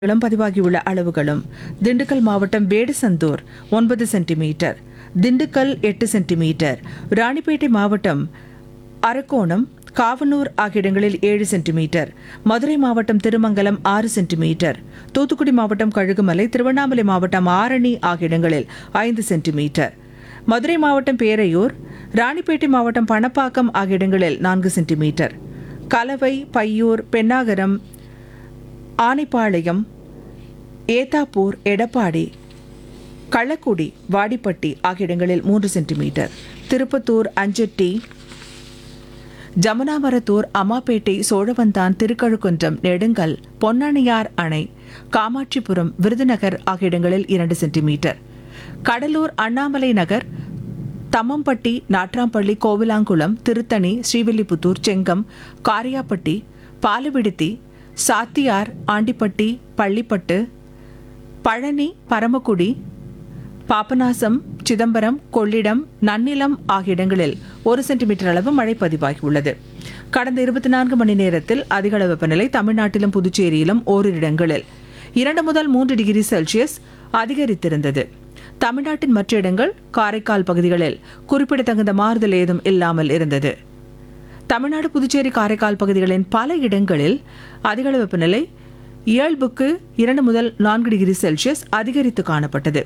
இளம் பதிவாகியுள்ள அளவுகளும் திண்டுக்கல் மாவட்டம் வேடசந்தூர் ஒன்பது சென்டிமீட்டர் திண்டுக்கல் எட்டு சென்டிமீட்டர் ராணிப்பேட்டை மாவட்டம் அரக்கோணம் காவனூர் ஆகிய இடங்களில் ஏழு சென்டிமீட்டர் மதுரை மாவட்டம் திருமங்கலம் ஆறு சென்டிமீட்டர் தூத்துக்குடி மாவட்டம் கழுகுமலை திருவண்ணாமலை மாவட்டம் ஆரணி ஆகிய இடங்களில் ஐந்து சென்டிமீட்டர் மதுரை மாவட்டம் பேரையூர் ராணிப்பேட்டை மாவட்டம் பணப்பாக்கம் ஆகிய இடங்களில் நான்கு சென்டிமீட்டர் கலவை பையூர் பெண்ணாகரம் ஆனைப்பாளையம் ஏத்தாப்பூர் எடப்பாடி கள்ளக்குடி வாடிப்பட்டி ஆகிய இடங்களில் மூன்று சென்டிமீட்டர் திருப்பத்தூர் அஞ்செட்டி ஜமுனாமரத்தூர் அம்மாப்பேட்டை சோழவந்தான் திருக்கழுக்குன்றம் நெடுங்கல் பொன்னானியார் அணை காமாட்சிபுரம் விருதுநகர் ஆகிய இடங்களில் இரண்டு சென்டிமீட்டர் கடலூர் அண்ணாமலை நகர் தம்மம்பட்டி நாட்ராம்பள்ளி கோவிலாங்குளம் திருத்தணி ஸ்ரீவில்லிபுத்தூர் செங்கம் காரியாப்பட்டி பாலுவிடுத்தி சாத்தியார் ஆண்டிப்பட்டி பள்ளிப்பட்டு பழனி பரமக்குடி பாபநாசம் சிதம்பரம் கொள்ளிடம் நன்னிலம் ஆகிய இடங்களில் ஒரு சென்டிமீட்டர் அளவு மழை பதிவாகியுள்ளது கடந்த இருபத்தி நான்கு மணி நேரத்தில் அதிகளவு வெப்பநிலை தமிழ்நாட்டிலும் புதுச்சேரியிலும் ஓரிரு இடங்களில் இரண்டு முதல் மூன்று டிகிரி செல்சியஸ் அதிகரித்திருந்தது தமிழ்நாட்டின் மற்ற இடங்கள் காரைக்கால் பகுதிகளில் குறிப்பிடத்தகுந்த மாறுதல் ஏதும் இல்லாமல் இருந்தது தமிழ்நாடு புதுச்சேரி காரைக்கால் பகுதிகளின் பல இடங்களில் அதிகளவு வெப்பநிலை இயல்புக்கு இரண்டு முதல் நான்கு டிகிரி செல்சியஸ் அதிகரித்து காணப்பட்டது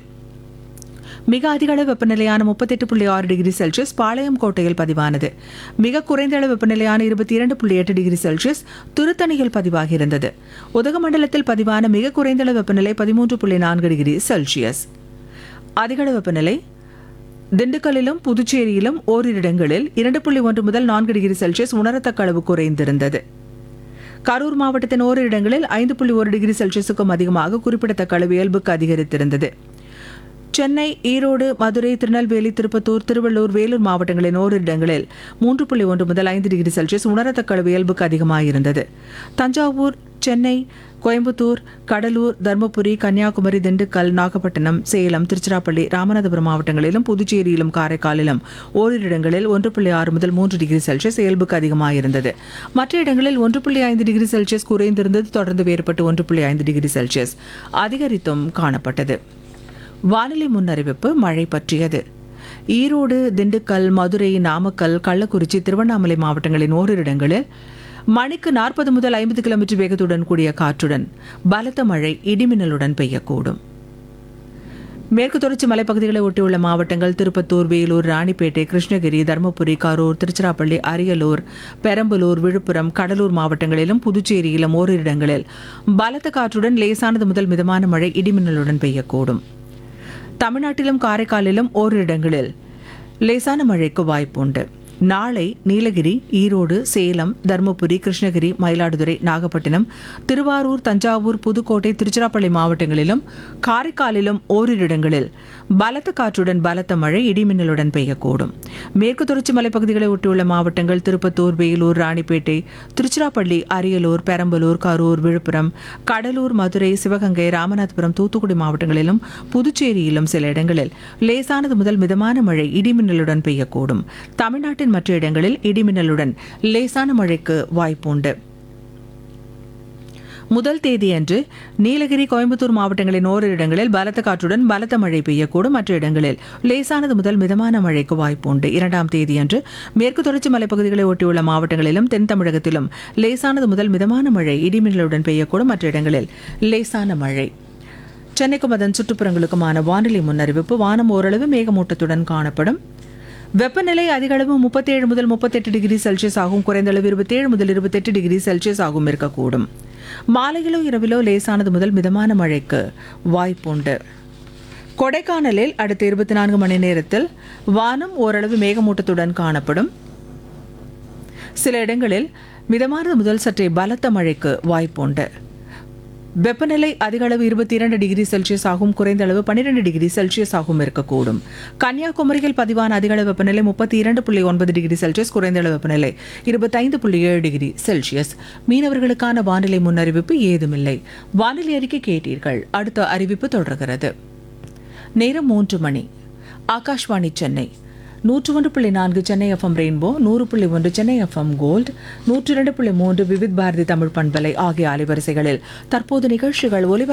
மிக அதிக அளவு வெப்பநிலையான முப்பத்தெட்டு புள்ளி ஆறு டிகிரி செல்சியஸ் பாளையம் கோட்டையில் பதிவானது மிக குறைந்த அளவு வெப்பநிலையான இருபத்தி இரண்டு புள்ளி எட்டு டிகிரி செல்சியஸ் திருத்தணியில் பதிவாகியிருந்தது உதகமண்டலத்தில் பதிவான மிக குறைந்த அளவு வெப்பநிலை பதிமூன்று புள்ளி நான்கு டிகிரி செல்சியஸ் அதிக அளவு வெப்பநிலை திண்டுக்கல்லிலும் புதுச்சேரியிலும் ஓரிரு இடங்களில் இரண்டு புள்ளி ஒன்று முதல் நான்கு டிகிரி செல்சியஸ் உணரத்தக்க அளவு குறைந்திருந்தது கரூர் மாவட்டத்தின் ஓரிரு இடங்களில் ஐந்து புள்ளி ஒரு டிகிரி செல்சியஸுக்கும் அதிகமாக குறிப்பிடத்தக்க அளவு இயல்புக்கு அதிகரித்திருந்தது சென்னை ஈரோடு மதுரை திருநெல்வேலி திருப்பத்தூர் திருவள்ளூர் வேலூர் மாவட்டங்களின் ஓரிரு இடங்களில் மூன்று புள்ளி ஒன்று முதல் ஐந்து டிகிரி செல்சியஸ் உணரத்தக்க அளவு இயல்புக்கு அதிகமாயிருந்தது தஞ்சாவூர் சென்னை கோயம்புத்தூர் கடலூர் தருமபுரி கன்னியாகுமரி திண்டுக்கல் நாகப்பட்டினம் சேலம் திருச்சிராப்பள்ளி ராமநாதபுரம் மாவட்டங்களிலும் புதுச்சேரியிலும் காரைக்காலிலும் ஓரிரு இடங்களில் ஒன்று புள்ளி ஆறு முதல் மூன்று டிகிரி செல்சியஸ் இயல்புக்கு அதிகமாயிருந்தது மற்ற இடங்களில் ஒன்று புள்ளி ஐந்து டிகிரி செல்சியஸ் குறைந்திருந்தது தொடர்ந்து வேறுபட்டு ஒன்று புள்ளி ஐந்து டிகிரி செல்சியஸ் அதிகரித்தும் காணப்பட்டது வானிலை முன்னறிவிப்பு மழை பற்றியது ஈரோடு திண்டுக்கல் மதுரை நாமக்கல் கள்ளக்குறிச்சி திருவண்ணாமலை மாவட்டங்களின் ஓரிரு இடங்களில் மணிக்கு நாற்பது முதல் ஐம்பது கிலோமீட்டர் வேகத்துடன் கூடிய காற்றுடன் பலத்த மழை இடிமின்னலுடன் பெய்யக்கூடும் மேற்கு தொடர்ச்சி மலைப்பகுதிகளை ஒட்டியுள்ள மாவட்டங்கள் திருப்பத்தூர் வேலூர் ராணிப்பேட்டை கிருஷ்ணகிரி தருமபுரி கரூர் திருச்சிராப்பள்ளி அரியலூர் பெரம்பலூர் விழுப்புரம் கடலூர் மாவட்டங்களிலும் புதுச்சேரியிலும் ஓரிரு இடங்களில் பலத்த காற்றுடன் லேசானது முதல் மிதமான மழை இடிமின்னலுடன் பெய்யக்கூடும் தமிழ்நாட்டிலும் காரைக்காலிலும் ஓரிரு இடங்களில் லேசான மழைக்கு வாய்ப்புண்டு நாளை நீலகிரி ஈரோடு சேலம் தருமபுரி கிருஷ்ணகிரி மயிலாடுதுறை நாகப்பட்டினம் திருவாரூர் தஞ்சாவூர் புதுக்கோட்டை திருச்சிராப்பள்ளி மாவட்டங்களிலும் காரைக்காலிலும் ஓரிரு இடங்களில் பலத்த காற்றுடன் பலத்த மழை இடிமின்னலுடன் பெய்யக்கூடும் மேற்கு தொடர்ச்சி மலைப்பகுதிகளை ஒட்டியுள்ள மாவட்டங்கள் திருப்பத்தூர் வேலூர் ராணிப்பேட்டை திருச்சிராப்பள்ளி அரியலூர் பெரம்பலூர் கரூர் விழுப்புரம் கடலூர் மதுரை சிவகங்கை ராமநாதபுரம் தூத்துக்குடி மாவட்டங்களிலும் புதுச்சேரியிலும் சில இடங்களில் லேசானது முதல் மிதமான மழை இடிமின்னலுடன் பெய்யக்கூடும் தமிழ்நாட்டின் மற்ற இடங்களில் இடிமின்னலுடன் லேசான மழைக்கு வாய்ப்புண்டு முதல் தேதியன்று நீலகிரி கோயம்புத்தூர் மாவட்டங்களின் ஓரிரு இடங்களில் பலத்த காற்றுடன் பலத்த மழை பெய்யக்கூடும் மற்ற இடங்களில் லேசானது முதல் மிதமான மழைக்கு வாய்ப்புண்டு இரண்டாம் தேதியன்று மேற்கு தொடர்ச்சி மலைப்பகுதிகளை ஒட்டியுள்ள மாவட்டங்களிலும் தென் தமிழகத்திலும் லேசானது முதல் மிதமான மழை இடிமின்னலுடன் பெய்யக்கூடும் மற்ற இடங்களில் லேசான மழை சென்னைக்கும் அதன் சுற்றுப்புறங்களுக்குமான வானிலை முன்னறிவிப்பு வானம் ஓரளவு மேகமூட்டத்துடன் காணப்படும் வெப்பநிலை அதிக அளவு முப்பத்தேழு முதல் முப்பத்தெட்டு டிகிரி செல்சியஸ் ஆகும் குறைந்த அளவு இருபத்தேழு முதல் இருபத்தெட்டு டிகிரி செல்சியஸ் ஆகும் இருக்கக்கூடும் மாலையிலோ இரவிலோ லேசானது முதல் மிதமான மழைக்கு வாய்ப்புண்டு கொடைக்கானலில் அடுத்த இருபத்தி நான்கு மணி நேரத்தில் வானம் ஓரளவு மேகமூட்டத்துடன் காணப்படும் சில இடங்களில் மிதமானது முதல் சற்றே பலத்த மழைக்கு வாய்ப்புண்டு வெப்பநிலை அதிக அளவு இருபத்தி இரண்டு டிகிரி செல்சியஸ் ஆகும் குறைந்த அளவு பன்னிரண்டு டிகிரி செல்சியஸ் ஆகும் இருக்கக்கூடும் கன்னியாகுமரியில் பதிவான அதிக அளவு வெப்பநிலை முப்பத்தி இரண்டு புள்ளி ஒன்பது டிகிரி செல்சியஸ் குறைந்த அளவு வெப்பநிலை இருபத்தைந்து புள்ளி ஏழு டிகிரி செல்சியஸ் மீனவர்களுக்கான வானிலை முன்னறிவிப்பு ஏதுமில்லை வானிலை அறிக்கை கேட்டீர்கள் அடுத்த அறிவிப்பு தொடர்கிறது நேரம் மூன்று மணி ஆகாஷ்வாணி சென்னை நூற்று ஒன்று புள்ளி நான்கு சென்னை எஃப்எம் ரெயின்போ நூறு புள்ளி ஒன்று சென்னை எஃப்எம் கோல்ட் நூற்றி இரண்டு புள்ளி மூன்று விவித் பாரதி தமிழ் பண்பலை ஆகிய அலைவரிசைகளில் தற்போது நிகழ்ச்சிகள் ஒலிபர